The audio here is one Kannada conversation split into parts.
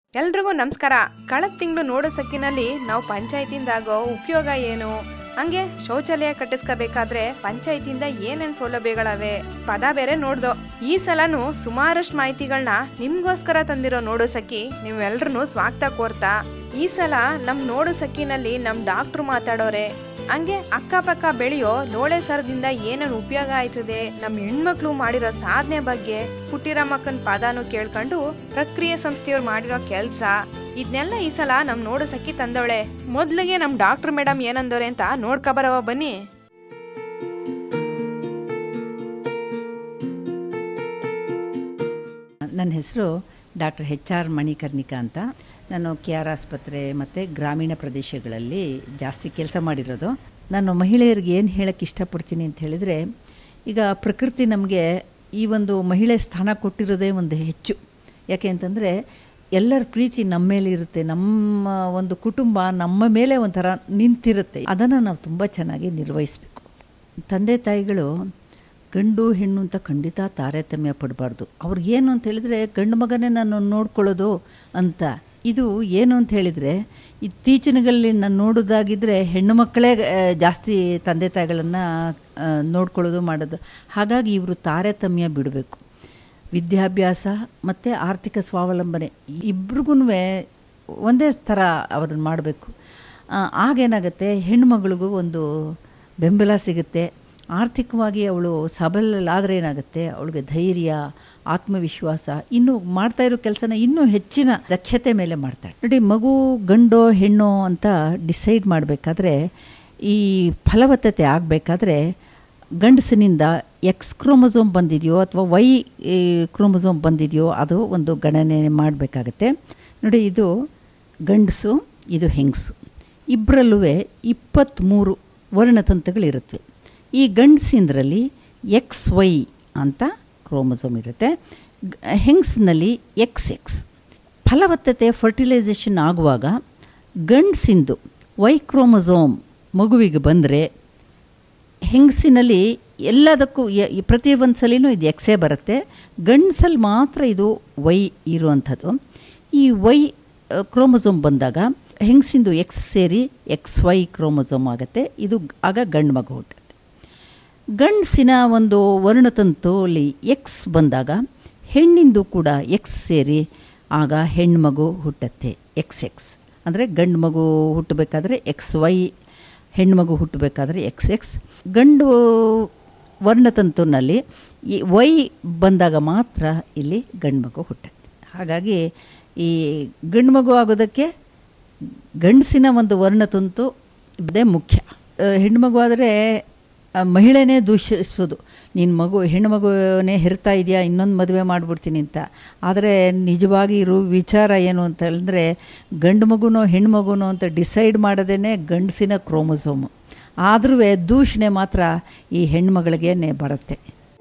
ಎಲ್ರಿಗೂ ನಮಸ್ಕಾರ ಕಳೆದ ತಿಂಗಳು ನೋಡೋ ಸಕ್ಕಿನಲ್ಲಿ ನಾವು ಪಂಚಾಯತಿಯಿಂದ ಆಗೋ ಉಪಯೋಗ ಏನು ಹಂಗೆ ಶೌಚಾಲಯ ಕಟ್ಟಿಸ್ಕೋಬೇಕಾದ್ರೆ ಪಂಚಾಯತಿಯಿಂದ ಏನೇನ್ ಸೌಲಭ್ಯಗಳವೆ ಪದ ಬೇರೆ ನೋಡ್ದೋ ಈ ಸಲನು ಸುಮಾರಷ್ಟು ಮಾಹಿತಿಗಳನ್ನ ನಿಮ್ಗೋಸ್ಕರ ತಂದಿರೋ ನೋಡೋ ಸಖಿ ನೀವೆಲ್ರೂ ಸ್ವಾಗತ ಕೋರ್ತಾ ಈ ಸಲ ನಮ್ ನೋಡೋ ಸಕ್ಕಿನಲ್ಲಿ ನಮ್ ಡಾಕ್ಟ್ರು ಮಾತಾಡೋರೆ ಹಂಗೆ ಅಕ್ಕಪಕ್ಕ ಬೆಳೆಯೋ ಲೋಳೆ ಸರದಿಂದ ಏನೇನು ಉಪಯೋಗ ಆಯ್ತದೆ ನಮ್ ಹೆಣ್ಮಕ್ಳು ಮಾಡಿರೋ ಸಾಧನೆ ಬಗ್ಗೆ ಪುಟ್ಟಿರಮ್ಮಕ್ಕನ್ ಪದಾನು ಕೇಳ್ಕೊಂಡು ಪ್ರಕ್ರಿಯೆ ಸಂಸ್ಥೆಯವ್ರು ಮಾಡಿರೋ ಕೆಲ್ಸ ಇದನ್ನೆಲ್ಲ ಈ ಸಲ ನಮ್ ನೋಡು ಸಖಿ ತಂದವಳೆ ಮೊದ್ಲಿಗೆ ನಮ್ ಡಾಕ್ಟರ್ ಮೇಡಮ್ ಏನಂದವ್ರೆ ಅಂತ ನೋಡ್ಕೊಬರವ ಬನ್ನಿ ನನ್ನ ಹೆಸರು ಡಾಕ್ಟರ್ ಹೆಚ್ ಆರ್ ಮಣಿಕರ್ಣಿಕಾ ಅಂತ ನಾನು ಕೆ ಆರ್ ಆಸ್ಪತ್ರೆ ಮತ್ತು ಗ್ರಾಮೀಣ ಪ್ರದೇಶಗಳಲ್ಲಿ ಜಾಸ್ತಿ ಕೆಲಸ ಮಾಡಿರೋದು ನಾನು ಮಹಿಳೆಯರಿಗೆ ಏನು ಹೇಳಕ್ಕೆ ಇಷ್ಟಪಡ್ತೀನಿ ಅಂತ ಹೇಳಿದರೆ ಈಗ ಪ್ರಕೃತಿ ನಮಗೆ ಈ ಒಂದು ಮಹಿಳೆ ಸ್ಥಾನ ಕೊಟ್ಟಿರೋದೇ ಒಂದು ಹೆಚ್ಚು ಯಾಕೆ ಅಂತಂದರೆ ಎಲ್ಲರ ಪ್ರೀತಿ ನಮ್ಮ ಮೇಲೆ ಇರುತ್ತೆ ನಮ್ಮ ಒಂದು ಕುಟುಂಬ ನಮ್ಮ ಮೇಲೆ ಒಂಥರ ನಿಂತಿರುತ್ತೆ ಅದನ್ನು ನಾವು ತುಂಬ ಚೆನ್ನಾಗಿ ನಿರ್ವಹಿಸಬೇಕು ತಂದೆ ತಾಯಿಗಳು ಗಂಡು ಹೆಣ್ಣು ಅಂತ ಖಂಡಿತ ತಾರತಮ್ಯ ಪಡಬಾರ್ದು ಅವ್ರಿಗೇನು ಅಂತ ಹೇಳಿದರೆ ಗಂಡು ಮಗನೇ ನಾನು ನೋಡ್ಕೊಳ್ಳೋದು ಅಂತ ಇದು ಏನು ಅಂತ ಹೇಳಿದರೆ ಇತ್ತೀಚಿನಗಳಲ್ಲಿ ನಾನು ನೋಡೋದಾಗಿದ್ದರೆ ಹೆಣ್ಣು ಮಕ್ಕಳೇ ಆ, ಜಾಸ್ತಿ ತಂದೆ ತಾಯಿಗಳನ್ನು ನೋಡ್ಕೊಳ್ಳೋದು ಮಾಡೋದು ಹಾಗಾಗಿ ಇವರು ತಾರತಮ್ಯ ಬಿಡಬೇಕು ವಿದ್ಯಾಭ್ಯಾಸ ಮತ್ತು ಆರ್ಥಿಕ ಸ್ವಾವಲಂಬನೆ ಇಬ್ರಿಗೂ ಒಂದೇ ಥರ ಅವ್ರನ್ನ ಮಾಡಬೇಕು ಆಗೇನಾಗುತ್ತೆ ಹೆಣ್ಮಗಳಿಗೂ ಒಂದು ಬೆಂಬಲ ಸಿಗುತ್ತೆ ಆರ್ಥಿಕವಾಗಿ ಅವಳು ಸಬಲಲಾದರೆ ಏನಾಗುತ್ತೆ ಅವಳಿಗೆ ಧೈರ್ಯ ಆತ್ಮವಿಶ್ವಾಸ ಇನ್ನು ಮಾಡ್ತಾ ಇರೋ ಕೆಲಸನ ಇನ್ನೂ ಹೆಚ್ಚಿನ ದಕ್ಷತೆ ಮೇಲೆ ಮಾಡ್ತಾಳೆ ನೋಡಿ ಮಗು ಗಂಡೋ ಹೆಣ್ಣೋ ಅಂತ ಡಿಸೈಡ್ ಮಾಡಬೇಕಾದ್ರೆ ಈ ಫಲವತ್ತತೆ ಆಗಬೇಕಾದ್ರೆ ಗಂಡಸಿನಿಂದ ಎಕ್ಸ್ ಕ್ರೋಮೋಸೋಮ್ ಬಂದಿದೆಯೋ ಅಥವಾ ವೈ ಕ್ರೋಮೋಸೋಮ್ ಬಂದಿದೆಯೋ ಅದು ಒಂದು ಗಣನೆ ಮಾಡಬೇಕಾಗತ್ತೆ ನೋಡಿ ಇದು ಗಂಡಸು ಇದು ಹೆಂಗಸು ಇಬ್ಬರಲ್ಲೂ ಇಪ್ಪತ್ತ್ಮೂರು ವರ್ಣತಂತುಗಳಿರುತ್ತವೆ ಈ ಗಂಡಸಿಂದ್ರಲ್ಲಿ ಎಕ್ಸ್ ವೈ ಅಂತ ಕ್ರೋಮೋಸೋಮ್ ಇರುತ್ತೆ ಗ- ಹೆಂಗಸಿನಲ್ಲಿ ಎಕ್ಸ್ ಎಕ್ಸ್ ಫಲವತ್ತತೆ ಫರ್ಟಿಲೈಸೇಷನ್ ಆಗುವಾಗ ಗಂಡಸಿಂದು ವೈ ಕ್ರೋಮೋಸೋಮ್ ಮಗುವಿಗೆ ಬಂದರೆ ಹೆಂಗಸಿನಲ್ಲಿ ಎಲ್ಲದಕ್ಕೂ ಯ- ಈ ಪ್ರತಿ ಒಂದು ಸಲಿನೂ ಇದು ಎಕ್ಸೇ ಬರುತ್ತೆ ಗಂಡಸಲ್ಲಿ ಮಾತ್ರ ಇದು ವೈ ಇರುವಂಥದ್ದು ಈ ವೈ ಕ್ರೋಮೋಸೋಮ್ ಬಂದಾಗ ಹೆಂಗಸಿಂದು ಎಕ್ಸ್ ಸೇರಿ ಎಕ್ಸ್ ವೈ ಕ್ರೋಮೋಸೋಮ್ ಆಗುತ್ತೆ ಇದು ಆಗ ಗಂಡು ಮಗು ಹುಟ್ಟುತ್ತೆ ಗಂಡಸಿನ ಒಂದು ವರ್ಣತಂತುಲಿ ಎಕ್ಸ್ ಬಂದಾಗ ಹೆಣ್ಣಿಂದು ಕೂಡ ಎಕ್ಸ್ ಸೇರಿ ಆಗ ಹೆಣ್ಮಗು ಹುಟ್ಟತ್ತೆ ಎಕ್ಸ್ ಎಕ್ಸ್ ಅಂದರೆ ಗಂಡು ಮಗು ಹುಟ್ಟಬೇಕಾದ್ರೆ ಎಕ್ಸ್ ವೈ ಹೆಣ್ಮಗು ಹುಟ್ಟಬೇಕಾದ್ರೆ ಎಕ್ಸ್ ಎಕ್ಸ್ ಗಂಡು ವರ್ಣತಂತುನಲ್ಲಿ ಈ ವೈ ಬಂದಾಗ ಮಾತ್ರ ಇಲ್ಲಿ ಗಂಡು ಮಗು ಹುಟ್ಟತ್ತೆ ಹಾಗಾಗಿ ಈ ಗಂಡು ಮಗು ಆಗೋದಕ್ಕೆ ಗಂಡಸಿನ ಒಂದು ವರ್ಣತಂತು ಇದೇ ಮುಖ್ಯ ಆ, ಹೆಣ್ಮಗು ಆದರೆ ಆ ಮಹಿಳೆನೇ ದೂಷಿಸೋದು ನಿನ್ನ ಮಗು ಹೆಣ್ಣು ಮಗುವೇ ಹೆರ್ತಾ ಇದೆಯಾ ಇನ್ನೊಂದು ಮದುವೆ ಮಾಡಿಬಿಡ್ತೀನಿ ಅಂತ ಆದರೆ ನಿಜವಾಗಿ ಇರೋ ವಿಚಾರ ಏನು ಅಂತ ಹೇಳಿದ್ರೆ ಗಂಡು ಮಗುನೋ ಹೆಣ್ಣು ಮಗುನೋ ಅಂತ ಡಿಸೈಡ್ ಮಾಡೋದೇ ಗಂಡಸಿನ ಕ್ರೋಮೋಸೋಮು ಆದ್ರೂ ದೂಷಣೆ ಮಾತ್ರ ಈ ಹೆಣ್ಮಗಳಿಗೇನೆ ಬರುತ್ತೆ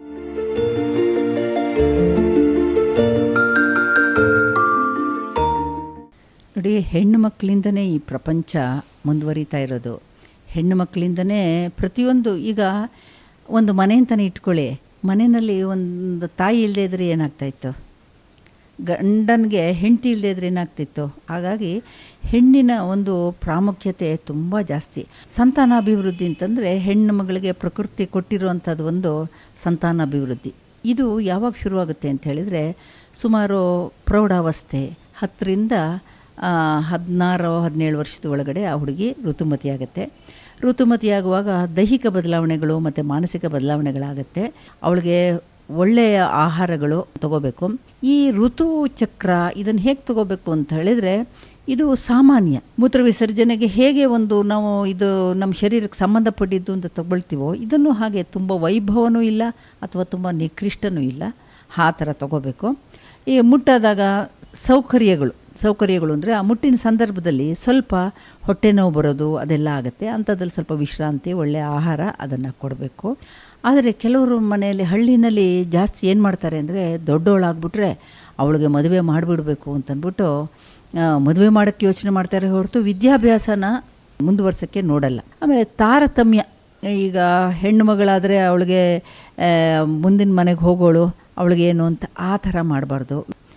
ನೋಡಿ ಹೆಣ್ಣು ಮಕ್ಕಳಿಂದನೇ ಈ ಪ್ರಪಂಚ ಮುಂದುವರಿತಾ ಇರೋದು ಹೆಣ್ಣು ಮಕ್ಕಳಿಂದನೇ ಪ್ರತಿಯೊಂದು ಈಗ ಒಂದು ಮನೆ ಅಂತಲೇ ಇಟ್ಕೊಳ್ಳಿ ಮನೆಯಲ್ಲಿ ಒಂದು ತಾಯಿ ಇಲ್ಲದೆ ಇದ್ರೆ ಏನಾಗ್ತಾಯಿತ್ತು ಗಂಡನಿಗೆ ಹೆಂಡತಿ ಇಲ್ಲದೆ ಇದ್ರೆ ಏನಾಗ್ತಿತ್ತು ಹಾಗಾಗಿ ಹೆಣ್ಣಿನ ಒಂದು ಪ್ರಾಮುಖ್ಯತೆ ತುಂಬ ಜಾಸ್ತಿ ಸಂತಾನಾಭಿವೃದ್ಧಿ ಅಂತಂದರೆ ಹೆಣ್ಣು ಮಗಳಿಗೆ ಪ್ರಕೃತಿ ಕೊಟ್ಟಿರುವಂಥದ್ದು ಒಂದು ಸಂತಾನಾಭಿವೃದ್ಧಿ ಇದು ಯಾವಾಗ ಶುರುವಾಗುತ್ತೆ ಅಂತ ಹೇಳಿದರೆ ಸುಮಾರು ಪ್ರೌಢಾವಸ್ಥೆ ಹತ್ತರಿಂದ ಹದಿನಾರು ಹದಿನೇಳು ವರ್ಷದ ಒಳಗಡೆ ಆ ಹುಡುಗಿ ಋತುಮತಿ ಆಗುತ್ತೆ ಋತುಮತಿಯಾಗುವಾಗ ದೈಹಿಕ ಬದಲಾವಣೆಗಳು ಮತ್ತು ಮಾನಸಿಕ ಬದಲಾವಣೆಗಳಾಗುತ್ತೆ ಅವಳಿಗೆ ಒಳ್ಳೆಯ ಆಹಾರಗಳು ತಗೋಬೇಕು ಈ ಋತು ಚಕ್ರ ಇದನ್ನು ಹೇಗೆ ತಗೋಬೇಕು ಅಂತ ಹೇಳಿದರೆ ಇದು ಸಾಮಾನ್ಯ ಮೂತ್ರ ವಿಸರ್ಜನೆಗೆ ಹೇಗೆ ಒಂದು ನಾವು ಇದು ನಮ್ಮ ಶರೀರಕ್ಕೆ ಸಂಬಂಧಪಟ್ಟಿದ್ದು ಅಂತ ತಗೊಳ್ತೀವೋ ಇದನ್ನು ಹಾಗೆ ತುಂಬ ವೈಭವನೂ ಇಲ್ಲ ಅಥವಾ ತುಂಬ ನಿಕೃಷ್ಟನೂ ಇಲ್ಲ ಆ ಥರ ತಗೋಬೇಕು ಈ ಮುಟ್ಟಾದಾಗ ಸೌಕರ್ಯಗಳು ಸೌಕರ್ಯಗಳು ಅಂದರೆ ಆ ಮುಟ್ಟಿನ ಸಂದರ್ಭದಲ್ಲಿ ಸ್ವಲ್ಪ ಹೊಟ್ಟೆ ನೋವು ಬರೋದು ಅದೆಲ್ಲ ಆಗುತ್ತೆ ಅಂಥದ್ರಲ್ಲಿ ಸ್ವಲ್ಪ ವಿಶ್ರಾಂತಿ ಒಳ್ಳೆಯ ಆಹಾರ ಅದನ್ನು ಕೊಡಬೇಕು ಆದರೆ ಕೆಲವರು ಮನೆಯಲ್ಲಿ ಹಳ್ಳಿನಲ್ಲಿ ಜಾಸ್ತಿ ಏನು ಮಾಡ್ತಾರೆ ಅಂದರೆ ದೊಡ್ಡವಳಾಗ್ಬಿಟ್ರೆ ಅವಳಿಗೆ ಮದುವೆ ಮಾಡಿಬಿಡ್ಬೇಕು ಅಂತಂದ್ಬಿಟ್ಟು ಆ, ಮದುವೆ ಮಾಡೋಕ್ಕೆ ಯೋಚನೆ ಮಾಡ್ತಾರೆ ಹೊರತು ವಿದ್ಯಾಭ್ಯಾಸನ ಮುಂದುವರ್ಸೋಕ್ಕೆ ನೋಡಲ್ಲ ಆಮೇಲೆ ತಾರತಮ್ಯ ಈಗ ಹೆಣ್ಣು ಮಗಳಾದರೆ ಅವಳಿಗೆ ಮುಂದಿನ ಮನೆಗೆ ಹೋಗೋಳು ಅವಳಿಗೇನು ಅಂತ ಆ ಥರ ಮಾಡಬಾರ್ದು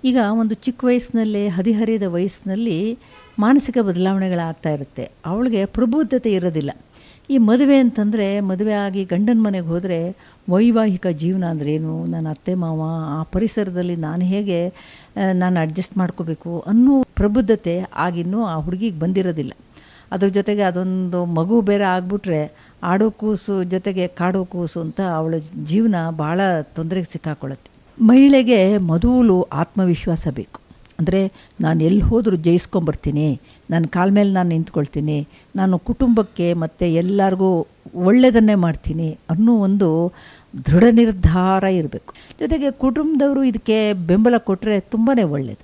ಈಗ ಒಂದು ಚಿಕ್ಕ ವಯಸ್ಸಿನಲ್ಲೇ ಹದಿಹರಿಯದ ವಯಸ್ಸಿನಲ್ಲಿ ಮಾನಸಿಕ ಬದಲಾವಣೆಗಳಾಗ್ತಾ ಇರುತ್ತೆ ಅವಳಿಗೆ ಪ್ರಬುದ್ಧತೆ ಇರೋದಿಲ್ಲ ಈ ಮದುವೆ ಅಂತಂದರೆ ಮದುವೆ ಆಗಿ ಗಂಡನ ಮನೆಗೆ ಹೋದರೆ ವೈವಾಹಿಕ ಜೀವನ ಅಂದ್ರೇನು ನನ್ನ ಅತ್ತೆ ಮಾವ ಆ ಪರಿಸರದಲ್ಲಿ ನಾನು ಹೇಗೆ ಆ, ನಾನು ಅಡ್ಜಸ್ಟ್ ಮಾಡ್ಕೋಬೇಕು ಅನ್ನೋ ಪ್ರಬುದ್ಧತೆ ಆಗಿನ್ನೂ ಆ ಹುಡುಗಿಗೆ ಬಂದಿರೋದಿಲ್ಲ ಅದ್ರ ಜೊತೆಗೆ ಅದೊಂದು ಮಗು ಬೇರೆ ಆಗ್ಬಿಟ್ರೆ ಆಡೋ ಕೂಸು ಜೊತೆಗೆ ಕಾಡೋ ಕೂಸು ಅಂತ ಅವಳ ಜೀವನ ಭಾಳ ತೊಂದರೆಗೆ ಸಿಕ್ಕಾಕೊಳ್ಳುತ್ತೆ ಮಹಿಳೆಗೆ ಮೊದಲು ಆತ್ಮವಿಶ್ವಾಸ ಬೇಕು ಅಂದರೆ ನಾನು ಎಲ್ಲಿ ಹೋದರೂ ಜಯಿಸ್ಕೊಂಬರ್ತೀನಿ ನನ್ನ ಕಾಲ ಮೇಲೆ ನಾನು ನಿಂತ್ಕೊಳ್ತೀನಿ ನಾನು ಕುಟುಂಬಕ್ಕೆ ಮತ್ತು ಎಲ್ಲರಿಗೂ ಒಳ್ಳೆಯದನ್ನೇ ಮಾಡ್ತೀನಿ ಅನ್ನೋ ಒಂದು ದೃಢ ನಿರ್ಧಾರ ಇರಬೇಕು ಜೊತೆಗೆ ಕುಟುಂಬದವರು ಇದಕ್ಕೆ ಬೆಂಬಲ ಕೊಟ್ಟರೆ ತುಂಬಾ ಒಳ್ಳೆಯದು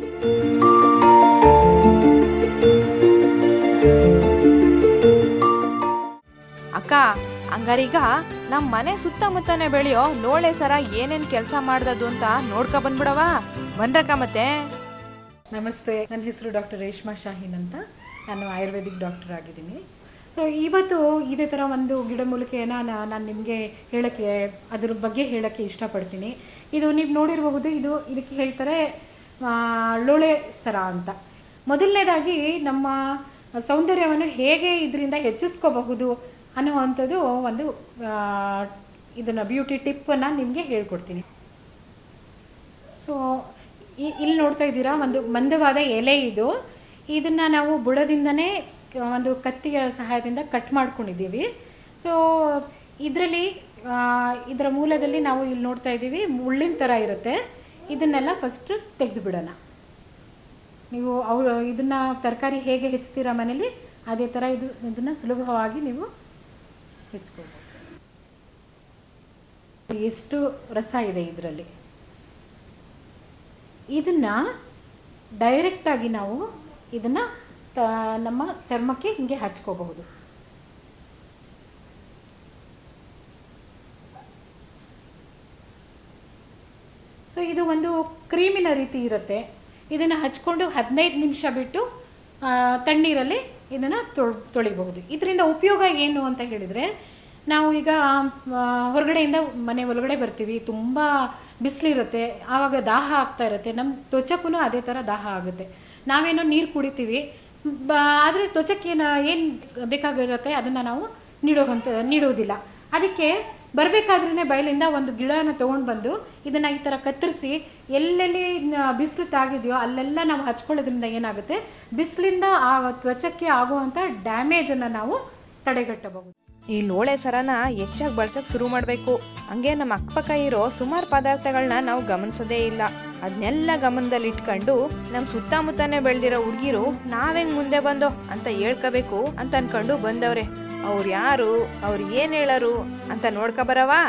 ಅಕ್ಕ ಹಂಗಾರೀಗ ನಮ್ಮ ಮನೆ ಸುತ್ತಮುತ್ತನೇ ಬೆಳೆಯೋ ಲೋಳೆ ಸರ ಏನೇನ್ ಕೆಲಸ ಮಾಡ್ದದು ಅಂತ ನೋಡ್ಕೊ ಬಂದ್ಬಿಡವ ಬಂದ್ರಕ್ಕ ಮತ್ತೆ ನಮಸ್ತೆ ನನ್ನ ಹೆಸರು ಡಾಕ್ಟರ್ ರೇಷ್ಮಾ ಶಾಹೀನ್ ಅಂತ ನಾನು ಆಯುರ್ವೇದಿಕ್ ಡಾಕ್ಟರ್ ಆಗಿದ್ದೀನಿ ಸೊ ಇವತ್ತು ಇದೇ ಥರ ಒಂದು ಗಿಡಮೂಲಿಕೆನ ನಾನು ನಿಮಗೆ ಹೇಳೋಕ್ಕೆ ಅದ್ರ ಬಗ್ಗೆ ಹೇಳೋಕ್ಕೆ ಇಷ್ಟಪಡ್ತೀನಿ ಇದು ನೀವು ನೋಡಿರಬಹುದು ಇದು ಇದಕ್ಕೆ ಹೇಳ್ತಾರೆ ಆ, ಲೋಳೆ ಸರ ಅಂತ ಮೊದಲನೇದಾಗಿ ನಮ್ಮ ಸೌಂದರ್ಯವನ್ನು ಹೇಗೆ ಇದರಿಂದ ಹೆಚ್ಚಿಸ್ಕೋಬಹುದು ಅನ್ನುವಂಥದ್ದು ಒಂದು ಆ, ಇದನ್ನು ಬ್ಯೂಟಿ ಟಿಪ್ಪನ್ನು ನಿಮಗೆ ಹೇಳ್ಕೊಡ್ತೀನಿ ಸೊ ಇಲ್ಲಿ ನೋಡ್ತಾ ಇದ್ದೀರಾ ಒಂದು ಮಂದವಾದ ಎಲೆ ಇದು ಇದನ್ನ ನಾವು ಬುಡದಿಂದನೇ ಕ- ಒಂದು ಕತ್ತಿಯ ಸಹಾಯದಿಂದ ಕಟ್ ಮಾಡ್ಕೊಂಡಿದ್ದೀವಿ ಸೊ ಇದರಲ್ಲಿ ಇದರ ಮೂಲದಲ್ಲಿ ನಾವು ಇಲ್ಲಿ ನೋಡ್ತಾ ಇದ್ದೀವಿ ಮುಳ್ಳಿನ ಥರ ಇರುತ್ತೆ ಇದನ್ನೆಲ್ಲ ಫಸ್ಟ್ ತೆಗೆದು ಬಿಡೋಣ ನೀವು ಅವು ಇದನ್ನ ತರಕಾರಿ ಹೇಗೆ ಹೆಚ್ಚುತ್ತೀರಾ ಮನೇಲಿ ಅದೇ ಥರ ಇದು ಇದನ್ನ ಸುಲಭವಾಗಿ ನೀವು ಹೆಚ್ಕೋಬೋದು ಎಷ್ಟು ರಸ ಇದೆ ಇದರಲ್ಲಿ ಇದನ್ನ ಡೈರೆಕ್ಟಾಗಿ ನಾವು ಇದನ್ನ ತ- ನಮ್ಮ ಚರ್ಮಕ್ಕೆ ಹಿಂಗೆ ಹಚ್ಕೋಬಹುದು ಸೊ ಇದು ಒಂದು ಕ್ರೀಮಿನ ರೀತಿ ಇರುತ್ತೆ ಇದನ್ನು ಹಚ್ಕೊಂಡು ಹದಿನೈದು ನಿಮಿಷ ಬಿಟ್ಟು ಆ, ತಣ್ಣೀರಲ್ಲಿ ಇದನ್ನು ತೊಳ್ ತೊಳಿಬಹುದು ಇದರಿಂದ ಉಪಯೋಗ ಏನು ಅಂತ ಹೇಳಿದರೆ ನಾವು ಈಗ ಆ, ಹೊರಗಡೆಯಿಂದ ಮನೆ ಒಳಗಡೆ ಬರ್ತೀವಿ ತುಂಬ ಬಿಸಿಲಿರುತ್ತೆ ಆವಾಗ ದಾಹ ಆಗ್ತಾ ಇರುತ್ತೆ ನಮ್ಮ ತ್ವಚಕ್ಕೂ ಅದೇ ಥರ ದಾಹ ಆಗುತ್ತೆ ನಾವೇನೋ ನೀರು ಕುಡಿತೀವಿ ಬ ಆದರೆ ತ್ವಚಕ್ಕೆ ಏನು ಏನು ಬೇಕಾಗಿರುತ್ತೆ ಅದನ್ನು ನಾವು ನೀಡೋವಂಥ ನೀಡೋದಿಲ್ಲ ಅದಕ್ಕೆ ಬರಬೇಕಾದ್ರೇ ಬಯಲಿಂದ ಒಂದು ಗಿಡನ ತೊಗೊಂಡು ಬಂದು ಇದನ್ನು ಈ ಥರ ಕತ್ತರಿಸಿ ಎಲ್ಲೆಲ್ಲಿ ಬಿಸಿಲು ತಾಗಿದೆಯೋ ಅಲ್ಲೆಲ್ಲ ನಾವು ಹಚ್ಕೊಳ್ಳೋದ್ರಿಂದ ಏನಾಗುತ್ತೆ ಬಿಸಿಲಿಂದ ಆ ತ್ವಚಕ್ಕೆ ಆಗುವಂಥ ಡ್ಯಾಮೇಜನ್ನು ನಾವು ತಡೆಗಟ್ಟಬಹುದು ಈ ಲೋಳೆ ಸರನ ಹೆಚ್ಚಾಗಿ ಬಳಸಕ್ ಶುರು ಮಾಡಬೇಕು ಹಂಗೆ ನಮ್ಮ ಅಕ್ಕಪಕ್ಕ ಇರೋ ಸುಮಾರು ಪದಾರ್ಥಗಳನ್ನ ನಾವು ಗಮನಿಸೋದೇ ಇಲ್ಲ ಅದನ್ನೆಲ್ಲ ಗಮನದಲ್ಲಿ ಇಟ್ಕೊಂಡು ನಮ್ಮ ಸುತ್ತಮುತ್ತನೇ ಬೆಳೆದಿರೋ ಹುಡುಗಿರು ನಾವೆಂಗ್ ಮುಂದೆ ಬಂದೋ ಅಂತ ಹೇಳ್ಕೋಬೇಕು ಅಂತ ಅನ್ಕೊಂಡು ಬಂದವ್ರೆ ಅವ್ರು ಯಾರು ಅವ್ರು ಏನ್ ಹೇಳರು ಅಂತ ನೋಡ್ಕೊ ಬರವಾ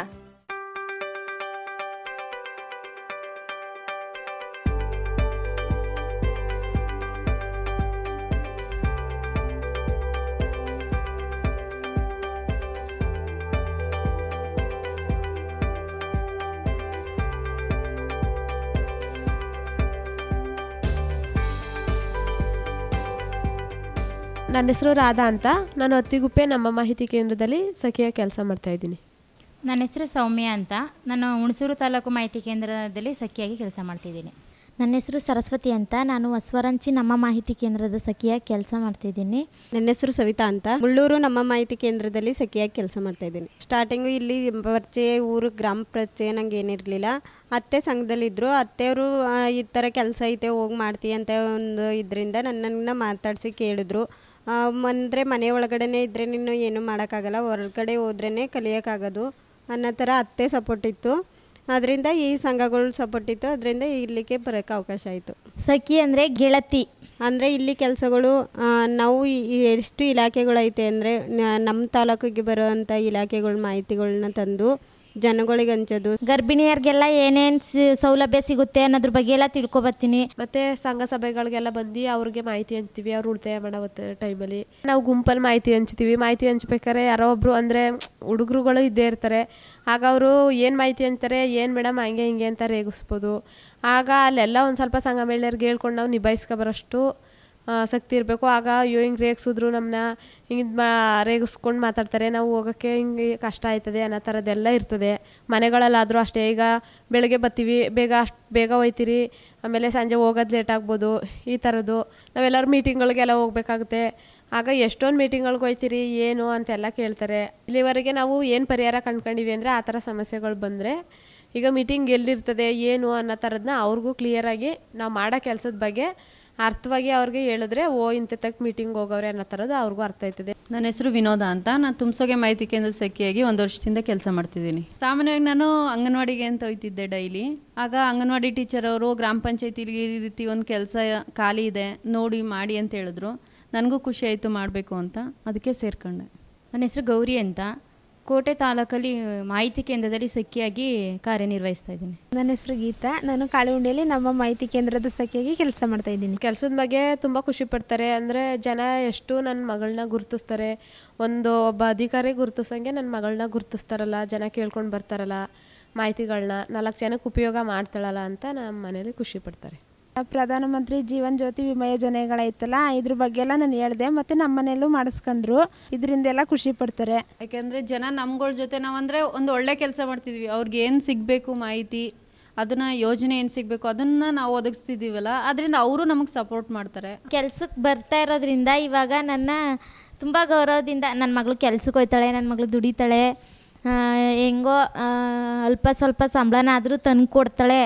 ನನ್ನ ಹೆಸರು ರಾಧಾ ಅಂತ ನಾನು ಅತ್ತಿಗುಪ್ಪೆ ನಮ್ಮ ಮಾಹಿತಿ ಕೇಂದ್ರದಲ್ಲಿ ಸಖಿಯ ಕೆಲಸ ಮಾಡ್ತಾ ಇದ್ದೀನಿ ನನ್ನ ಹೆಸರು ಸೌಮ್ಯ ಅಂತ ನಾನು ಹುಣಸೂರು ತಾಲೂಕು ಮಾಹಿತಿ ಕೇಂದ್ರದಲ್ಲಿ ಸಖಿಯಾಗಿ ಕೆಲಸ ಮಾಡ್ತಿದ್ದೀನಿ ನನ್ನ ಹೆಸರು ಸರಸ್ವತಿ ಅಂತ ನಾನು ಹೊಸವರಂಚಿ ನಮ್ಮ ಮಾಹಿತಿ ಕೇಂದ್ರದ ಸಖಿಯಾಗಿ ಕೆಲಸ ಮಾಡ್ತಿದ್ದೀನಿ ನನ್ನ ಹೆಸರು ಸವಿತಾ ಅಂತ ಮುಳ್ಳೂರು ನಮ್ಮ ಮಾಹಿತಿ ಕೇಂದ್ರದಲ್ಲಿ ಸಖಿಯಾಗಿ ಕೆಲಸ ಮಾಡ್ತಾ ಇದ್ದೀನಿ ಸ್ಟಾರ್ಟಿಂಗು ಇಲ್ಲಿ ಪರಿಚಯ ಊರು ಗ್ರಾಮ ಪರಿಚಯ ನಂಗೆ ಏನಿರಲಿಲ್ಲ ಅತ್ತೆ ಸಂಘದಲ್ಲಿದ್ದರು ಅತ್ತೆಯವರು ಆ, ಈ ಥರ ಕೆಲಸ ಐತೆ ಹೋಗಿ ಮಾಡ್ತೀಯ ಅಂತ ಒಂದು ಇದರಿಂದ ನನ್ನನ್ನು ಮಾತಾಡಿಸಿ ಕೇಳಿದ್ರು ಅಂದರೆ ಮನೆ ಒಳಗಡೆನೇ ಇದ್ದರೆ ನೀನು ಏನೂ ಮಾಡೋಕ್ಕಾಗಲ್ಲ ಹೊರಗಡೆ ಹೋದ್ರೇ ಕಲಿಯೋಕ್ಕಾಗೋದು ಅನ್ನೋ ಥರ ಅತ್ತೆ ಸಪೋರ್ಟ್ ಇತ್ತು ಅದರಿಂದ ಈ ಸಂಘಗಳು ಸಪೋರ್ಟ್ ಇತ್ತು ಅದರಿಂದ ಇಲ್ಲಿಗೆ ಬರೋಕ್ಕೆ ಅವಕಾಶ ಆಯಿತು ಸಖಿ ಅಂದರೆ ಗೆಳತಿ ಅಂದರೆ ಇಲ್ಲಿ ಕೆಲಸಗಳು ನಾವು ಈ- ಈ ಎಷ್ಟು ಇಲಾಖೆಗಳೈತೆ ಅಂದರೆ ನಮ್ಮ ತಾಲೂಕಿಗೆ ಬರುವಂಥ ಇಲಾಖೆಗಳ ಮಾಹಿತಿಗಳನ್ನ ತಂದು ಜನಗಳಿಗೆ ಹಂಚೋದು ಗರ್ಭಿಣಿಯರಿಗೆಲ್ಲ ಏನೇನು ಸೌಲಭ್ಯ ಸಿಗುತ್ತೆ ಅನ್ನೋದ್ರ ಬಗ್ಗೆ ಎಲ್ಲ ತಿಳ್ಕೊಬರ್ತೀನಿ ಮತ್ತೆ ಸಂಘ ಸಭೆಗಳಿಗೆಲ್ಲ ಬಂದು ಅವ್ರಿಗೆ ಮಾಹಿತಿ ಹಂಚ್ತೀವಿ ಅವ್ರು ಉಳಿತಾಯ ಮಾಡೋ ಟೈಮಲ್ಲಿ ನಾವು ಗುಂಪಲ್ಲಿ ಮಾಹಿತಿ ಹಂಚ್ತೀವಿ ಮಾಹಿತಿ ಹಂಚ್ಬೇಕಾದ್ರೆ ಯಾರೋ ಒಬ್ರು ಅಂದರೆ ಹುಡುಗರುಗಳು ಇದ್ದೇ ಇರ್ತಾರೆ ಆಗ ಅವರು ಏನು ಮಾಹಿತಿ ಅಂತಾರೆ ಏನು ಮೇಡಮ್ ಹಂಗೆ ಹಿಂಗೆ ಅಂತ ರೇಗಿಸ್ಬೋದು ಆಗ ಅಲ್ಲೆಲ್ಲ ಒಂದು ಸ್ವಲ್ಪ ಸಂಘ ಮಹಿಳೆಯರಿಗೆ ಹೇಳ್ಕೊಂಡು ನಾವು ನಿಭಾಯಿಸ್ಕೊಬರೋಷ್ಟು ಶಕ್ತಿ ಇರಬೇಕು ಆಗ ಅಯ್ಯೋ ಹಿಂಗೆ ರೇಗಿಸಿದ್ರು ನಮ್ಮನ್ನ ಹಿಂಗೆ ಮಾ ರೇಗಿಸ್ಕೊಂಡು ಮಾತಾಡ್ತಾರೆ ನಾವು ಹೋಗೋಕ್ಕೆ ಹಿಂಗೆ ಕಷ್ಟ ಆಯ್ತದೆ ಅನ್ನೋ ಥರದ್ದೆಲ್ಲ ಇರ್ತದೆ ಮನೆಗಳಲ್ಲಾದರೂ ಅಷ್ಟೇ ಈಗ ಬೆಳಗ್ಗೆ ಬರ್ತೀವಿ ಬೇಗ ಅಷ್ಟು ಬೇಗ ಹೋಯ್ತೀರಿ ಆಮೇಲೆ ಸಂಜೆ ಹೋಗೋದು ಲೇಟ್ ಆಗ್ಬೋದು ಈ ಥರದ್ದು ನಾವೆಲ್ಲರೂ ಮೀಟಿಂಗ್ಗಳಿಗೆಲ್ಲ ಹೋಗ್ಬೇಕಾಗುತ್ತೆ ಆಗ ಎಷ್ಟೊಂದು ಮೀಟಿಂಗ್ಗಳಿಗೆ ಹೋಯ್ತೀರಿ ಏನು ಅಂತೆಲ್ಲ ಕೇಳ್ತಾರೆ ಇಲ್ಲಿವರೆಗೆ ನಾವು ಏನು ಪರಿಹಾರ ಕಂಡ್ಕೊಂಡಿವಿ ಅಂದರೆ ಆ ಥರ ಸಮಸ್ಯೆಗಳು ಬಂದರೆ ಈಗ ಮೀಟಿಂಗ್ ಎಲ್ಲಿರ್ತದೆ ಏನು ಅನ್ನೋ ಥರದನ್ನ ಅವ್ರಿಗೂ ಕ್ಲಿಯರಾಗಿ ನಾವು ಮಾಡೋ ಕೆಲಸದ ಬಗ್ಗೆ ಅರ್ಥವಾಗಿ ಅವ್ರಿಗೆ ಹೇಳಿದ್ರೆ ಓ ಇಂಥ ತಕ್ಕ ಮೀಟಿಂಗ್ ಹೋಗೋರೆ ಅನ್ನೋ ಥರದ್ದು ಅವ್ರಿಗೂ ಅರ್ಥ ಆಯ್ತದೆ ನನ್ನ ಹೆಸರು ವಿನೋದ ಅಂತ ನಾನು ತುಮ್ಸೋಗೆ ಮಾಹಿತಿ ಕೇಂದ್ರ ಸಖಿಯಾಗಿ ಒಂದು ವರ್ಷದಿಂದ ಕೆಲಸ ಮಾಡ್ತಿದ್ದೀನಿ ಸಾಮಾನ್ಯವಾಗಿ ನಾನು ಅಂಗನವಾಡಿಗೆ ಅಂತ ಹೋಯ್ತಿದ್ದೆ ಡೈಲಿ ಆಗ ಅಂಗನವಾಡಿ ಟೀಚರ್ ಅವರು ಗ್ರಾಮ ಪಂಚಾಯತಿಲಿ ಈ ರೀತಿ ಒಂದು ಕೆಲಸ ಖಾಲಿ ಇದೆ ನೋಡಿ ಮಾಡಿ ಅಂತ ಹೇಳಿದ್ರು ನನಗೂ ಖುಷಿ ಆಯಿತು ಮಾಡಬೇಕು ಅಂತ ಅದಕ್ಕೆ ಸೇರ್ಕೊಂಡೆ ನನ್ನ ಹೆಸರು ಗೌರಿ ಅಂತ ಕೋಟೆ ತಾಲೂಕಲ್ಲಿ ಮಾಹಿತಿ ಕೇಂದ್ರದಲ್ಲಿ ಸಖಿಯಾಗಿ ಕಾರ್ಯನಿರ್ವಹಿಸ್ತಾ ಇದ್ದೀನಿ ನನ್ನ ಹೆಸರು ಗೀತಾ ನಾನು ಕಾಳಿಹುಂಡಿಯಲ್ಲಿ ನಮ್ಮ ಮಾಹಿತಿ ಕೇಂದ್ರದ ಸಖಿಯಾಗಿ ಕೆಲಸ ಮಾಡ್ತಾ ಇದ್ದೀನಿ ಕೆಲಸದ ಬಗ್ಗೆ ತುಂಬ ಖುಷಿ ಪಡ್ತಾರೆ ಅಂದರೆ ಜನ ಎಷ್ಟು ನನ್ನ ಮಗಳನ್ನ ಗುರುತಿಸ್ತಾರೆ ಒಂದು ಒಬ್ಬ ಅಧಿಕಾರಿ ಗುರುತಿಸಂಗೆ ನನ್ನ ಮಗಳನ್ನ ಗುರುತಿಸ್ತಾರಲ್ಲ ಜನ ಕೇಳ್ಕೊಂಡು ಬರ್ತಾರಲ್ಲ ಮಾಹಿತಿಗಳನ್ನ ನಾಲ್ಕು ಜನಕ್ಕೆ ಉಪಯೋಗ ಮಾಡ್ತಾಳಲ್ಲ ಅಂತ ನಮ್ಮ ಮನೇಲಿ ಖುಷಿ ಪಡ್ತಾರೆ ಪ್ರಧಾನಮಂತ್ರಿ ಜೀವನ್ ಜ್ಯೋತಿ ವಿಮಾ ಯೋಜನೆಗಳೈತಲ್ಲ ಇದ್ರ ಬಗ್ಗೆ ಎಲ್ಲ ನಾನು ಹೇಳಿದೆ ಮತ್ತೆ ನಮ್ಮ ಮನೆಯಲ್ಲೂ ಮಾಡಿಸ್ಕೊಂಡ್ರು ಇದರಿಂದೆಲ್ಲ ಖುಷಿ ಪಡ್ತಾರೆ ಯಾಕೆಂದರೆ ಜನ ನಮ್ಗಳ ಜೊತೆ ನಾವಂದರೆ ಒಂದು ಒಳ್ಳೆ ಕೆಲಸ ಮಾಡ್ತಿದ್ವಿ ಅವ್ರಿಗೆ ಏನು ಸಿಗಬೇಕು ಮಾಹಿತಿ ಅದನ್ನ ಯೋಜನೆ ಏನು ಸಿಗಬೇಕು ಅದನ್ನು ನಾವು ಒದಗಿಸ್ತಿದ್ದೀವಲ್ಲ ಅದರಿಂದ ಅವರು ನಮಗೆ ಸಪೋರ್ಟ್ ಮಾಡ್ತಾರೆ ಕೆಲ್ಸಕ್ಕೆ ಬರ್ತಾ ಇರೋದ್ರಿಂದ ಇವಾಗ ನನ್ನ ತುಂಬ ಗೌರವದಿಂದ ನನ್ನ ಮಗಳು ಕೆಲ್ಸಕ್ಕೆ ಹೋಯ್ತಾಳೆ ನನ್ನ ಮಗಳು ದುಡಿತಾಳೆ ಆ, ಹೆಂಗೋ ಆ, ಅಲ್ಪ ಸ್ವಲ್ಪ ಸಂಬಳನಾದರೂ ತಂದು ಕೊಡ್ತಾಳೆ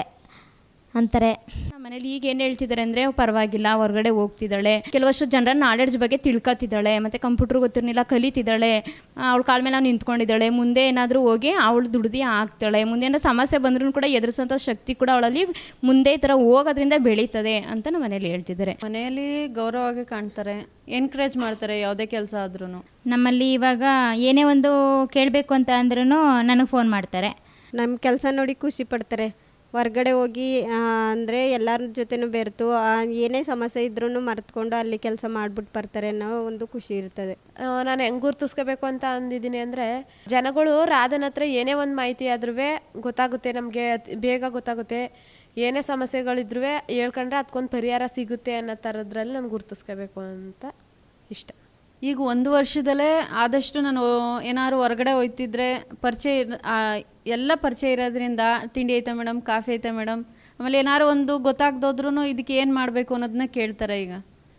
ಅಂತಾರೆ ನಮ್ಮ ಮನೇಲಿ ಈಗ ಏನು ಹೇಳ್ತಿದ್ದಾರೆ ಅಂದರೆ ಪರವಾಗಿಲ್ಲ ಹೊರಗಡೆ ಹೋಗ್ತಿದ್ದಾಳೆ ಕೆಲವಷ್ಟು ಜನರ ನಾಲೆಡ್ಜ್ ಬಗ್ಗೆ ತಿಳ್ಕೊತಿದ್ದಾಳೆ ಮತ್ತು ಕಂಪ್ಯೂಟರ್ ಗೊತ್ತಿರಲಿಲ್ಲ ಕಲಿತಿದ್ದಾಳೆ ಅವಳ ಕಾಲ ಮೇಲೆ ನಾವು ನಿಂತ್ಕೊಂಡಿದ್ದಾಳೆ ಮುಂದೆ ಏನಾದರೂ ಹೋಗಿ ಅವಳು ದುಡ್ದು ಆಗ್ತಾಳೆ ಮುಂದೆ ಏನಾದ್ರು ಸಮಸ್ಯೆ ಬಂದ್ರೂ ಕೂಡ ಎದುರಿಸೋಂಥ ಶಕ್ತಿ ಕೂಡ ಅವಳಲ್ಲಿ ಮುಂದೆ ಈ ಥರ ಹೋಗೋದ್ರಿಂದ ಬೆಳೀತದೆ ಅಂತ ನಮ್ಮ ಮನೇಲಿ ಹೇಳ್ತಿದ್ದಾರೆ ಮನೆಯಲ್ಲಿ ಗೌರವವಾಗಿ ಕಾಣ್ತಾರೆ ಎನ್ಕರೇಜ್ ಮಾಡ್ತಾರೆ ಯಾವುದೇ ಕೆಲಸ ಆದ್ರೂ ನಮ್ಮಲ್ಲಿ ಇವಾಗ ಏನೇ ಒಂದು ಕೇಳಬೇಕು ಅಂತ ಅಂದ್ರೂ ನನಗೆ ಫೋನ್ ಮಾಡ್ತಾರೆ ನಮ್ಮ ಕೆಲಸ ನೋಡಿ ಖುಷಿ ಪಡ್ತಾರೆ ಹೊರ್ಗಡೆ ಹೋಗಿ ಅಂದರೆ ಎಲ್ಲರ ಜೊತೆನೂ ಬೆರೆತು ಆ, ಏನೇ ಸಮಸ್ಯೆ ಇದ್ರೂ ಮರೆತ್ಕೊಂಡು ಅಲ್ಲಿ ಕೆಲಸ ಮಾಡ್ಬಿಟ್ಟು ಬರ್ತಾರೆ ಅನ್ನೋ ಒಂದು ಖುಷಿ ಇರ್ತದೆ ಆ, ನಾನು ಹೆಂಗೆ ಗುರ್ತಿಸ್ಕೋಬೇಕು ಅಂತ ಅಂದಿದ್ದೀನಿ ಅಂದರೆ ಜನಗಳು ರಾಧನ ಹತ್ರ ಏನೇ ಒಂದು ಮಾಹಿತಿ ಆದ್ರೂ ಗೊತ್ತಾಗುತ್ತೆ ನಮಗೆ ಬೇಗ ಗೊತ್ತಾಗುತ್ತೆ ಏನೇ ಸಮಸ್ಯೆಗಳಿದ್ರೂ ಹೇಳ್ಕೊಂಡ್ರೆ ಅದಕ್ಕೊಂದು ಪರಿಹಾರ ಸಿಗುತ್ತೆ ಅನ್ನೋ ಥರದ್ರಲ್ಲಿ ನಾನು ಗುರ್ತಿಸ್ಕೋಬೇಕು ಅಂತ ಇಷ್ಟ ಈಗ ಒಂದು ವರ್ಷದಲ್ಲೇ ಆದಷ್ಟು ನಾನು ಏನಾದ್ರು ಹೊರಗಡೆ ಹೋಯ್ತಿದ್ರೆ ಪರಿಚಯ ಇರ್- ಆ, ಎಲ್ಲ ಪರಿಚಯ ಇರೋದ್ರಿಂದ ತಿಂಡಿ ಐತೆ ಮೇಡಮ್ ಕಾಫಿ ಐತೆ ಮೇಡಮ್ ಆಮೇಲೆ ಏನಾದ್ರು ಒಂದು ಗೊತ್ತಾಗ್ದೋದ್ರೂ ಇದಕ್ಕೆ ಏನು ಮಾಡಬೇಕು ಅನ್ನೋದನ್ನ ಕೇಳ್ತಾರೆ ಈಗ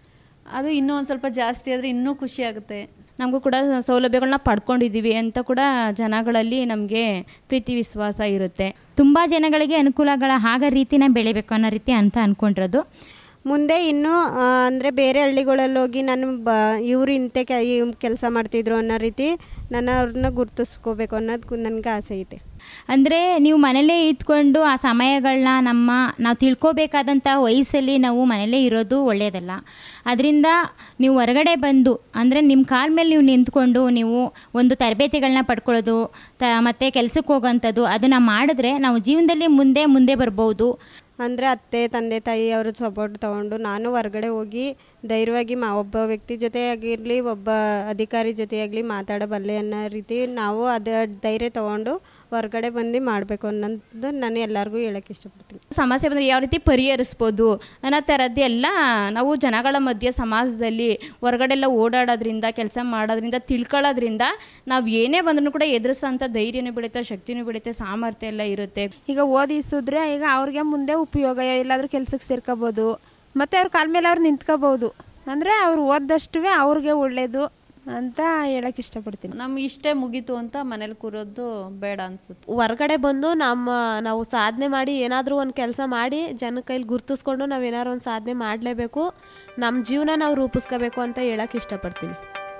ಅದು ಇನ್ನೂ ಒಂದು ಸ್ವಲ್ಪ ಜಾಸ್ತಿ ಆದರೆ ಇನ್ನೂ ಖುಷಿ ಆಗುತ್ತೆ ನಮಗೂ ಕೂಡ ಸೌಲಭ್ಯಗಳನ್ನ ಪಡ್ಕೊಂಡಿದ್ದೀವಿ ಅಂತ ಕೂಡ ಜನಗಳಲ್ಲಿ ನಮಗೆ ಪ್ರೀತಿ ವಿಶ್ವಾಸ ಇರುತ್ತೆ ತುಂಬ ಜನಗಳಿಗೆ ಅನುಕೂಲಗಳ ಆಗ ರೀತಿನ ಬೆಳಿಬೇಕು ಅನ್ನೋ ರೀತಿ ಅಂತ ಅಂದ್ಕೊಂಡಿರೋದು ಮುಂದೆ ಇನ್ನೂ ಅಂದರೆ ಬೇರೆ ಹಳ್ಳಿಗಳಲ್ಲಿ ಹೋಗಿ ನಾನು ಬ ಇವರು ಇಂತೆ ಕೆ ಕೆಲಸ ಮಾಡ್ತಿದ್ರು ಅನ್ನೋ ರೀತಿ ನಾನು ಅವ್ರನ್ನ ಗುರ್ತಿಸ್ಕೋಬೇಕು ಅನ್ನೋದು ನನಗೆ ಆಸೆ ಐತೆ ಅಂದರೆ ನೀವು ಮನೇಲೇ ಇದ್ಕೊಂಡು ಆ ಸಮಯಗಳನ್ನ ನಮ್ಮ ನಾವು ತಿಳ್ಕೊಬೇಕಾದಂಥ ವಯಸ್ಸಲ್ಲಿ ನಾವು ಮನೇಲೇ ಇರೋದು ಒಳ್ಳೆಯದಲ್ಲ ಅದರಿಂದ ನೀವು ಹೊರಗಡೆ ಬಂದು ಅಂದರೆ ನಿಮ್ಮ ಕಾಲ ಮೇಲೆ ನೀವು ನಿಂತ್ಕೊಂಡು ನೀವು ಒಂದು ತರಬೇತಿಗಳನ್ನ ಪಡ್ಕೊಳ್ಳೋದು ತ ಮತ್ತು ಕೆಲ್ಸಕ್ಕೆ ಹೋಗೋಂಥದ್ದು ಅದನ್ನು ಮಾಡಿದ್ರೆ ನಾವು ಜೀವನದಲ್ಲಿ ಮುಂದೆ ಮುಂದೆ ಬರ್ಬೋದು ಅಂದರೆ ಅತ್ತೆ ತಂದೆ ತಾಯಿ ಅವ್ರ ಸಪೋರ್ಟ್ ತೊಗೊಂಡು ನಾನು ಹೊರಗಡೆ ಹೋಗಿ ಧೈರ್ಯವಾಗಿ ಮಾ ಒಬ್ಬ ವ್ಯಕ್ತಿ ಜೊತೆ ಆಗಿರಲಿ ಒಬ್ಬ ಅಧಿಕಾರಿ ಜೊತೆ ಆಗಲಿ ಮಾತಾಡಬಲ್ಲೆ ಅನ್ನೋ ರೀತಿ ನಾವು ಅದ ಧೈರ್ಯ ತೊಗೊಂಡು ಹೊರಗಡೆ ಬಂದು ಮಾಡಬೇಕು ಅನ್ನೋದು ನಾನು ಎಲ್ಲರಿಗೂ ಹೇಳೋಕ್ಕೆ ಇಷ್ಟಪಡ್ತೀನಿ ಸಮಸ್ಯೆ ಬಂದರೆ ಯಾವ ರೀತಿ ಪರಿಹರಿಸ್ಬೋದು ಅನ್ನೋ ಥರದ್ದೆಲ್ಲ ನಾವು ಜನಗಳ ಮಧ್ಯೆ ಸಮಾಜದಲ್ಲಿ ಹೊರಗಡೆಲ್ಲ ಓಡಾಡೋದ್ರಿಂದ ಕೆಲಸ ಮಾಡೋದ್ರಿಂದ ತಿಳ್ಕೊಳ್ಳೋದ್ರಿಂದ ನಾವು ಏನೇ ಬಂದ್ರೂ ಕೂಡ ಎದುರಿಸೋಂಥ ಧೈರ್ಯನೂ ಬೆಳೀತೆ ಶಕ್ತಿನೂ ಬೆಳೀತೆ ಸಾಮರ್ಥ್ಯ ಎಲ್ಲ ಇರುತ್ತೆ ಈಗ ಓದಿಸಿದ್ರೆ ಈಗ ಅವ್ರಿಗೆ ಮುಂದೆ ಉಪಯೋಗ ಎಲ್ಲಾದ್ರೂ ಕೆಲ್ಸಕ್ಕೆ ಸೇರ್ಕೋಬೋದು ಮತ್ತೆ ಅವ್ರ ಕಾಲ ಮೇಲೆ ಅವ್ರು ನಿಂತ್ಕೋಬೋದು ಅಂದರೆ ಅವ್ರು ಓದ್ದಷ್ಟು ಅವ್ರಿಗೆ ಒಳ್ಳೇದು ಅಂತ ಹೇಳಕ್ಕೆ ಇಷ್ಟಪಡ್ತೀನಿ ನಮ್ಗೆ ಇಷ್ಟೇ ಮುಗೀತು ಅಂತ ಮನೇಲಿ ಕೂರೋದು ಬೇಡ ಅನ್ಸುತ್ತೆ ಹೊರಗಡೆ ಬಂದು ನಮ್ಮ ನಾವು ಸಾಧನೆ ಮಾಡಿ ಏನಾದರೂ ಒಂದು ಕೆಲಸ ಮಾಡಿ ಜನ ಕೈಲಿ ಗುರ್ತಿಸ್ಕೊಂಡು ನಾವು ಏನಾದ್ರು ಒಂದು ಸಾಧನೆ ಮಾಡಲೇಬೇಕು ನಮ್ಮ ಜೀವನ ನಾವು ರೂಪಿಸ್ಕೋಬೇಕು ಅಂತ ಹೇಳಕ್ಕೆ ಇಷ್ಟಪಡ್ತೀನಿ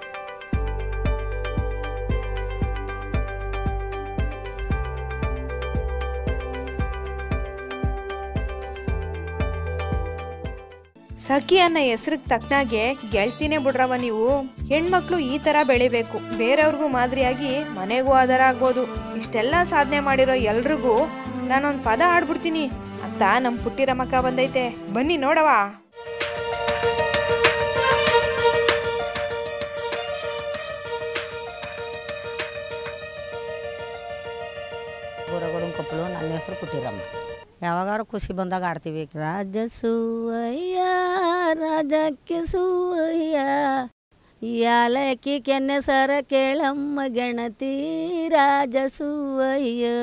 ಸಖಿ ಅನ್ನೋ ಹೆಸ್ರಿಗೆ ತಕ್ಕನಾಗೆ ಗೆಳ್ತಿನೇ ಬಿಡ್ರವ ನೀವು ಹೆಣ್ಮಕ್ಳು ಈ ತರ ಬೆಳಿಬೇಕು ಬೇರೆಯವ್ರಿಗೂ ಮಾದರಿಯಾಗಿ ಮನೆಗೂ ಆಧಾರ ಆಗ್ಬೋದು ಇಷ್ಟೆಲ್ಲ ಸಾಧನೆ ಮಾಡಿರೋ ಎಲ್ರಿಗೂ ನಾನೊಂದ್ ಪದ ಆಡ್ಬಿಡ್ತೀನಿ ಅಂತ ನಮ್ ಪುಟ್ಟಿ ರಮಕ್ಕ ಬಂದೈತೆ ಬನ್ನಿ ನೋಡವಾ ಊರಗೋಡು ಕೊಪ್ಪಳು ನನ್ನ ಹೆಸರು ಪುಟ್ಟಿರಮ್ಮ ಯಾವಾಗಾರು ಖುಷಿ ಬಂದಾಗ ಆಡ್ತೀವಿ ರಾಜಸೂವಯ್ಯ ರಾಜಕ್ಕೆ ಸೂಯ್ಯ ಯಾಲಕ್ಕಿ ಕೆನ್ನೆ ಸರ ಕೇಳಮ್ಮ ಗೆಣತಿ ರಾಜಸೂವಯ್ಯ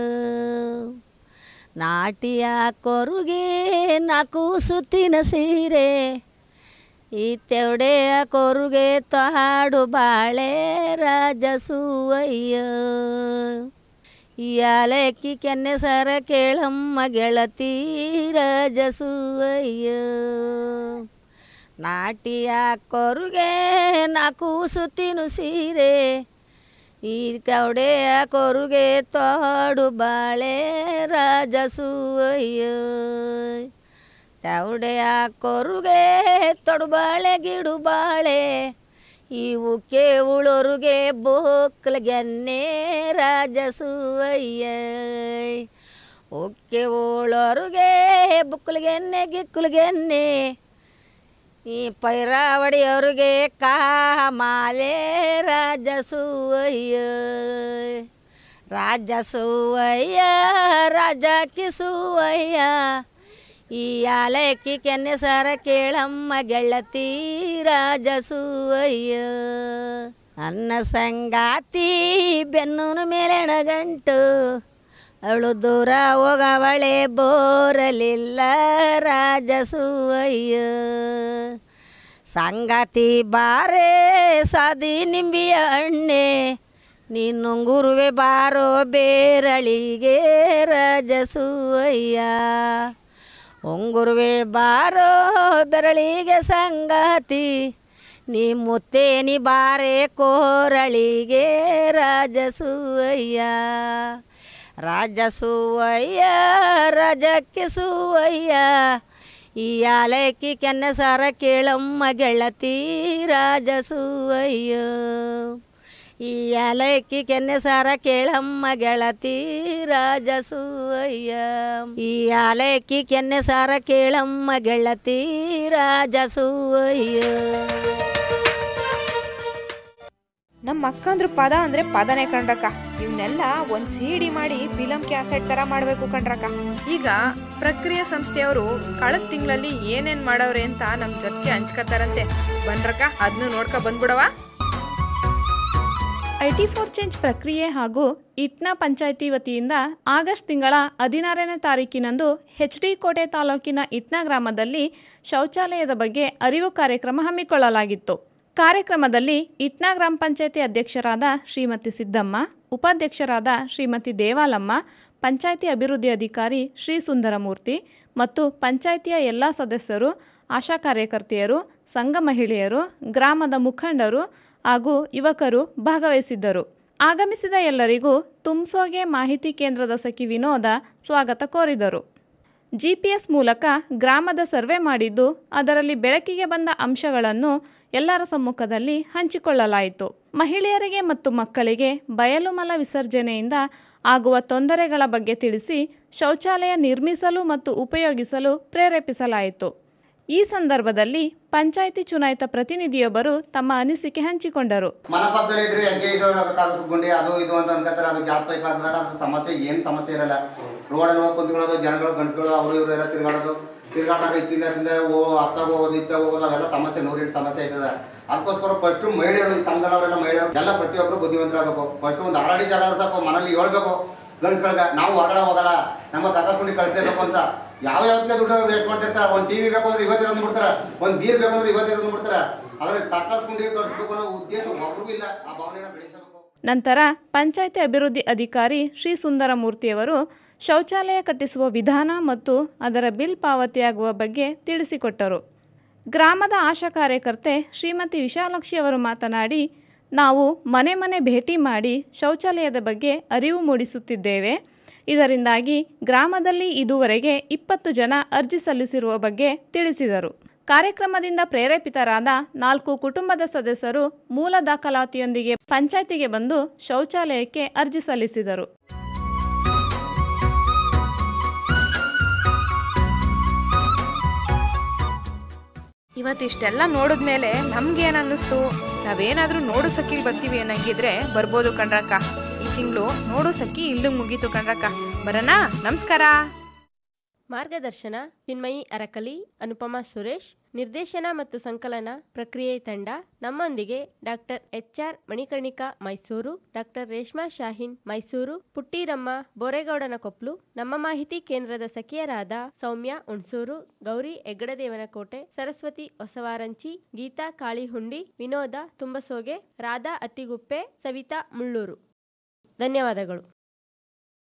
ನಾಟಿಯ ಕೊರುಗೆ ನಾಲ್ಕು ಸುತ್ತಿನ ಸೀರೆ ಈ ತೆವಡೆಯ ಕೊರುಗೆ ತಾಡು ಬಾಳೆ ರಾಜಸೂವಯ್ಯ ಯಾಲಕ್ಕಿ ಕೆನ್ನೆ ಸರ ಕೇಳಮ್ಮ ಗೆಳತಿ ರಾಜಸೂವಯ್ಯ ನಾಟಿಯ ಕೊರುಗೆ ನಾಲ್ಕು ಸುತ್ತಿನ ಸೀರೆ ಈ ಕವಡೆಯ ಕೊರುಗೆ ತೋಡು ಬಾಳೆ ರಾಜಸೂವಯ್ಯ ತವಡೆಯ ಕೊರುಗೆ ತೊಡು ಬಾಳೆ ಗಿಡು ಬಾಳೆ ಈ ಉಕ್ಕೆ ಉಳೋರುಗೆ ಬೋಕ್ಲಗೆನ್ನೆ ರಾಜಸೂವಯ್ಯ ಉಕ್ಕೆ ಉಳೋರುಗೆ ಬುಕ್ಕಲ್ಗೆನ್ನೆ ಗಿಕ್ಕಲ್ಗೆನ್ನೆ ಈ ಪೈರಾವಡಿಯವ್ರಿಗೆ ಕಾಮಾಲೆ ರಾಜಸೂವಯ್ಯ ರಾಜಸೂವಯ್ಯ ರಾಜ ಕಿಸುವಯ್ಯ ಈ ಆಲಕ್ಕಿ ಕೆನ್ನೆ ಸರ ಕೇಳಮ್ಮ ಗೆಳತಿ ರಾಜಸೂವಯ್ಯ ಅನ್ನ ಸಂಗಾತಿ ಬೆನ್ನೂನ ಮೇಲೆ ಗಂಟು ಅವಳು ದೂರ ಹೋಗವಳೆ ಬೋರಲಿಲ್ಲ ರಾಜಸೂವಯ್ಯ ಸಂಗಾತಿ ಬಾರೆ ಸಾದಿ ನಿಂಬಿಯ ಹಣ್ಣೆ ನೀನುಂಗುರುವೆ ಬಾರೋ ಬೇರಳಿಗೆ ರಾಜಸೂವಯ್ಯ ಉಂಗುರುವೆ ಬಾರೋ ಬೆರಳಿಗೆ ಸಂಗಾತಿ ನೀ ಮುತ್ತೇನಿ ಬಾರೆ ಕೋರಳಿಗೆ ರಾಜಸೂವಯ್ಯ ರಾಜಸೂವಯ್ಯ ರಾಜಕ್ಕೆ ಸೂವಯ್ಯ ಈ ಆಲಕ್ಕಿ ಕೆನ್ನ ಸಾರ ಕೇಳಮ್ಮ ಗೆಳತಿ ರಾಜಸೂವಯ್ಯ ಈ ಆಲಕ್ಕಿ ಕೆನ್ನೆ ಸಾರ ಕೇಳಮ್ಮ ಗೆಳತಿ ರಾಜಸೂವಯ್ಯ ಈ ಆಲಕ್ಕಿ ಕೆನ್ನೆ ಸಾರ ಕೇಳಮ್ಮ ಗೆಳತಿ ರಾಜಸೂವಯ್ಯ ನಮ್ಮ ಅಕ್ಕಂದ್ರ ಪದ ಅಂದ್ರೆ ಪದನೇ ಕಣ್ರಕ್ಕ ಇವನ್ನೆಲ್ಲ ಒಂದ್ ಸಿಡಿ ಮಾಡಿ ಫಿಲಂ ಕ್ಯಾಸೆಟ್ ತರ ಮಾಡ್ಬೇಕು ಕಣ್ರಕ್ಕ ಈಗ ಪ್ರಕ್ರಿಯೆ ಸಂಸ್ಥೆಯವರು ಕಳೆದ ತಿಂಗಳಲ್ಲಿ ಏನೇನ್ ಮಾಡವ್ರೆ ಅಂತ ನಮ್ ಜೊತೆಗೆ ಹಂಚ್ಕತಾರಂತೆ ಬನ್ರಕ್ಕ ಅದನ್ನು ನೋಡ್ಕೊ ಬಂದ್ಬಿಡವಾ ಐಟಿ ಫಾರ್ ಚೇಂಜ್ ಪ್ರಕ್ರಿಯೆ ಹಾಗೂ ಇಟ್ನಾ ಪಂಚಾಯಿತಿ ವತಿಯಿಂದ ಆಗಸ್ಟ್ ತಿಂಗಳ ಹದಿನಾರನೇ ತಾರೀಕಿನಂದು ಎಚ್ ಡಿ ಕೋಟೆ ತಾಲೂಕಿನ ಇಟ್ನಾ ಗ್ರಾಮದಲ್ಲಿ ಶೌಚಾಲಯದ ಬಗ್ಗೆ ಅರಿವು ಕಾರ್ಯಕ್ರಮ ಹಮ್ಮಿಕೊಳ್ಳಲಾಗಿತ್ತು ಕಾರ್ಯಕ್ರಮದಲ್ಲಿ ಇಟ್ನಾ ಗ್ರಾಮ ಪಂಚಾಯಿತಿ ಅಧ್ಯಕ್ಷರಾದ ಶ್ರೀಮತಿ ಸಿದ್ದಮ್ಮ ಉಪಾಧ್ಯಕ್ಷರಾದ ಶ್ರೀಮತಿ ದೇವಾಲಮ್ಮ ಪಂಚಾಯಿತಿ ಅಭಿವೃದ್ಧಿ ಅಧಿಕಾರಿ ಶ್ರೀ ಸುಂದರಮೂರ್ತಿ ಮತ್ತು ಪಂಚಾಯಿತಿಯ ಎಲ್ಲ ಸದಸ್ಯರು ಆಶಾ ಕಾರ್ಯಕರ್ತೆಯರು ಸಂಘ ಮಹಿಳೆಯರು ಗ್ರಾಮದ ಮುಖಂಡರು ಹಾಗೂ ಯುವಕರು ಭಾಗವಹಿಸಿದ್ದರು ಆಗಮಿಸಿದ ಎಲ್ಲರಿಗೂ ತುಮ್ಸೋಗೆ ಮಾಹಿತಿ ಕೇಂದ್ರದ ಸಖಿ ವಿನೋದ ಸ್ವಾಗತ ಕೋರಿದರು ಜಿಪಿಎಸ್ ಮೂಲಕ ಗ್ರಾಮದ ಸರ್ವೆ ಮಾಡಿದ್ದು ಅದರಲ್ಲಿ ಬೆಳಕಿಗೆ ಬಂದ ಅಂಶಗಳನ್ನು ಎಲ್ಲರ ಸಮ್ಮುಖದಲ್ಲಿ ಹಂಚಿಕೊಳ್ಳಲಾಯಿತು ಮಹಿಳೆಯರಿಗೆ ಮತ್ತು ಮಕ್ಕಳಿಗೆ ಬಯಲು ಮಲ ವಿಸರ್ಜನೆಯಿಂದ ಆಗುವ ತೊಂದರೆಗಳ ಬಗ್ಗೆ ತಿಳಿಸಿ ಶೌಚಾಲಯ ನಿರ್ಮಿಸಲು ಮತ್ತು ಉಪಯೋಗಿಸಲು ಪ್ರೇರೇಪಿಸಲಾಯಿತು ಈ ಸಂದರ್ಭದಲ್ಲಿ ಪಂಚಾಯಿತಿ ಚುನಾಯಿತ ಪ್ರತಿನಿಧಿಯೊಬ್ಬರು ತಮ್ಮ ಅನಿಸಿಕೆ ಹಂಚಿಕೊಂಡರು ಮನಪಕ್ಕದಲ್ಲಿ ಇದ್ರೆ ಹೆಂಗೆ ಇದು ಕಾಲು ಸುಗ್ಗುಂಡಿ ಅದು ಇದು ಅಂತ ಅನ್ಕೋತಾರೆ ಅದು ಗ್ಯಾಸ್ ಪೈಪ್ ಹಾಕಿದಾಗ ಅದ್ರ ಸಮಸ್ಯೆ ಏನು ಸಮಸ್ಯೆ ಇರಲ್ಲ ರೋಡಲ್ಲಿ ಹೋಗಿ ಕುಂತ್ಕೊಳ್ಳೋದು ಜನಗಳು ಗಂಡಸ್ಗಳು ಅವರು ಇವರು ಎಲ್ಲ ತಿರ್ಗಾಡೋದು ತಿರ್ಗಾಡಾಗ ಇತ್ತಿಂದ ಇತ್ತಿಂದ ಓ ಅತ್ತಾಗ ಹೋಗೋದು ಇತ್ತ ಹೋಗೋದು ಅವೆಲ್ಲ ಸಮಸ್ಯೆ ನೂರೆಂಟು ಸಮಸ್ಯೆ ಆಯ್ತದೆ ಅದಕ್ಕೋಸ್ಕರ ಫಸ್ಟ್ ಮಹಿಳೆಯರು ಈ ಸಂಘದವರೆಲ್ಲ ಮಹಿಳೆಯರು ಎಲ್ಲ ಪ್ರತಿಯೊಬ್ಬರು ಬುದ್ಧಿವಂತರಾಗಬೇಕು ಫಸ್ಟ್ ಒಂದು ಆರಡಿ ಜಾಗ ಸಾಕು ಮನೇಲಿ ಹೇಳ್ಬೇಕು ಗಂಡಸ್ಗಳ್ಗ ನಾವು ಹೊರಗಡೆ ಹೋಗಲ್ಲ ನಮಗೆ ತಗಸ್ಕೊಂಡು ಕಳಿಸ್ಲೇಬೇಕು ಅಂತ ಯಾವ ಯಾವತ್ತಿನ ದುಡ್ಡು ವೇಸ್ಟ್ ಮಾಡ್ತಿರ್ತಾರೆ ಒಂದು ಟಿವಿ ಬೇಕು ಅಂದ್ರೆ ಇವತ್ತಿರೋದು ಬಿಡ್ತಾರೆ ಒಂದು ಬೀರ್ ಬೇಕು ಅಂದ್ರೆ ಇವತ್ತಿರೋದು ಬಿಡ್ತಾರೆ ಅದ್ರಲ್ಲಿ ತಗಸ್ಕೊಂಡು ಕಳಿಸ್ಬೇಕು ಅನ್ನೋ ಉದ್ದೇಶ ಒಬ್ರಿಗೂ ಇಲ್ಲ ಆ ಭಾವನೆನ ಬೆಳೆಸಬೇಕು ನಂತರ ಪಂಚಾಯಿತಿ ಅಭಿವೃದ್ಧಿ ಅಧಿಕಾರಿ ಶ್ರೀ ಸುಂದರಮೂರ್ತಿಯವರು ಶೌಚಾಲಯ ಕಟ್ಟಿಸುವ ವಿಧಾನ ಮತ್ತು ಅದರ ಬಿಲ್ ಪಾವತಿಯಾಗುವ ಬಗ್ಗೆ ತಿಳಿಸಿಕೊಟ್ಟರು ಗ್ರಾಮದ ಆಶಾ ಕಾರ್ಯಕರ್ತೆ ಶ್ರೀಮತಿ ವಿಶಾಲಾಕ್ಷಿ ಅವರು ಮಾತನಾಡಿ ನಾವು ಮನೆ ಮನೆ ಭೇಟಿ ಮಾಡಿ ಶೌಚಾಲಯದ ಬಗ್ಗೆ ಅರಿವು ಮೂಡಿಸುತ್ತಿದ್ದೇವೆ ಇದರಿಂದಾಗಿ ಗ್ರಾಮದಲ್ಲಿ ಇದುವರೆಗೆ ಇಪ್ಪತ್ತು ಜನ ಅರ್ಜಿ ಸಲ್ಲಿಸಿರುವ ಬಗ್ಗೆ ತಿಳಿಸಿದರು ಕಾರ್ಯಕ್ರಮದಿಂದ ಪ್ರೇರೇಪಿತರಾದ ನಾಲ್ಕು ಕುಟುಂಬದ ಸದಸ್ಯರು ಮೂಲ ದಾಖಲಾತಿಯೊಂದಿಗೆ ಪಂಚಾಯಿತಿಗೆ ಬಂದು ಶೌಚಾಲಯಕ್ಕೆ ಅರ್ಜಿ ಸಲ್ಲಿಸಿದರು ಇವತ್ತಿಷ್ಟೆಲ್ಲ ನೋಡಿದ್ಮೇಲೆ ನಮ್ಗೇನ್ ಅನ್ನಿಸ್ತು ನಾವೇನಾದ್ರೂ ನೋಡು ಸಕ್ಕಿಲ್ ಬರ್ತೀವಿ ಅನ್ನಂಗಿದ್ರೆ ಬರ್ಬೋದು ಕಣ್ರಕ್ಕ ಈ ತಿಂಗಳು ನೋಡು ಸಕ್ಕಿ ಇಲ್ಲಿಗೆ ಮುಗೀತು ಕಣ್ರಕ್ಕ ಬರೋಣ ನಮಸ್ಕಾರ ಮಾರ್ಗದರ್ಶನ ಚಿನ್ಮಯಿ ಅರಕಲಿ ಅನುಪಮಾ ಸುರೇಶ್ ನಿರ್ದೇಶನ ಮತ್ತು ಸಂಕಲನ ಪ್ರಕ್ರಿಯೆ ತಂಡ ನಮ್ಮೊಂದಿಗೆ doctor H R Manikarnika Mysuru doctor Reshma Shaheen Mysuru Puttiramma ಬೋರೇಗೌಡನ ಕೊಪ್ಲು ನಮ್ಮ ಮಾಹಿತಿ ಕೇಂದ್ರದ ಸಖಿಯರಾದ ಸೌಮ್ಯ ಹುಣಸೂರು ಗೌರಿ ಹೆಗ್ಗಡದೇವನಕೋಟೆ ಸರಸ್ವತಿ ಹೊಸವಾರಂಚಿ ಗೀತಾ ಕಾಳಿಹುಂಡಿ ವಿನೋದ ತುಂಬಸೋಗೆ ರಾಧಾ ಅತ್ತಿಗುಪ್ಪೆ ಸವಿತಾ ಮುಳ್ಳೂರು ಧನ್ಯವಾದಗಳು